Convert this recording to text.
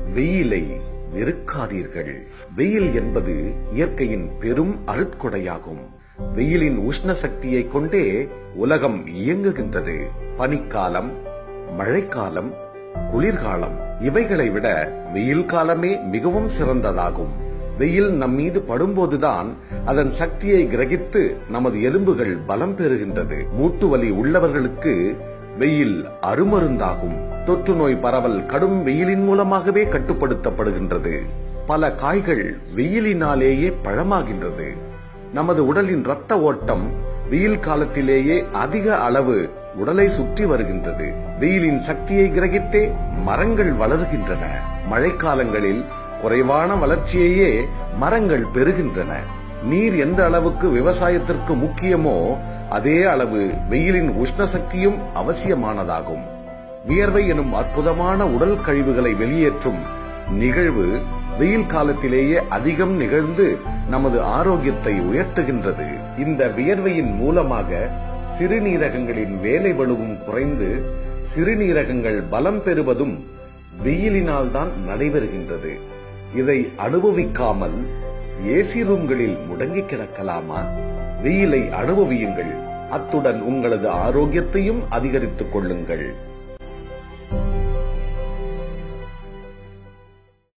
வெயிலை வெறுக்காதீர்கள் வெயில் என்பது இயற்கையின் பெரும் அருட்கொடையாகும் வெயிலின் உஷ்ண சக்தியை கொண்டே உலகம் இயங்குகின்றது பனிக்காலம் மழைக்காலம் குளிர்காலம் இவைகளை விட வெயில் காலமே மிகவும் சிறந்ததாகும் வெயில் நம் மீது படும்போதுதான் அதன் சக்தியை கிரகித்து நமது எலும்புகள் பலம் பெறுகின்றது மூட்டு வலி உள்ளவர்களுக்கு வெயில் அருமருந்தாகும் தொற்று நோய் பரவல் கடும் வெயிலின் மூலமாகவே கட்டுப்படுத்தப்படுகின்றது பல காய்கள் வெயிலினாலேயே பழமாகின்றது நமது உடலின் இரத்த ஓட்டம் வெயில் காலத்திலேயே அதிக அளவு உடலை சுற்றி வருகின்றது வெயிலின் சக்தியை கிரகித்தே மரங்கள் வளர்கின்றன மழைக்காலங்களில் குறைவான வளர்ச்சியையே மரங்கள் பெறுகின்றன நீர் எந்த அளவுக்கு விவசாயத்திற்கு முக்கியமோ அதே அளவு வெயிலின் உஷ்ண சக்தியும் அவசியமானதாகும் வியர்வை எனும் அற்புதமான உடல் கழிவுகளை வெளியேற்றும் நிகழ்வு வெயில் காலத்திலேயே அதிகம் நிகழ்ந்து நமது ஆரோக்கியத்தை உயர்த்துகின்றது இந்த வியர்வையின் மூலமாக சிறுநீரகங்களின் வேலை வலுவும் குறைந்து சிறுநீரகங்கள் பலம் பெறுவதும் வெயிலினால் தான் நடைபெறுகின்றது இதை அனுபவிக்காமல் ஏசி ரூம்களில் முடங்கி கிடக்கலாமா வெயிலை அனுபவியுங்கள் அத்துடன் உங்களது ஆரோக்கியத்தையும் அதிகரித்துக் கொள்ளுங்கள்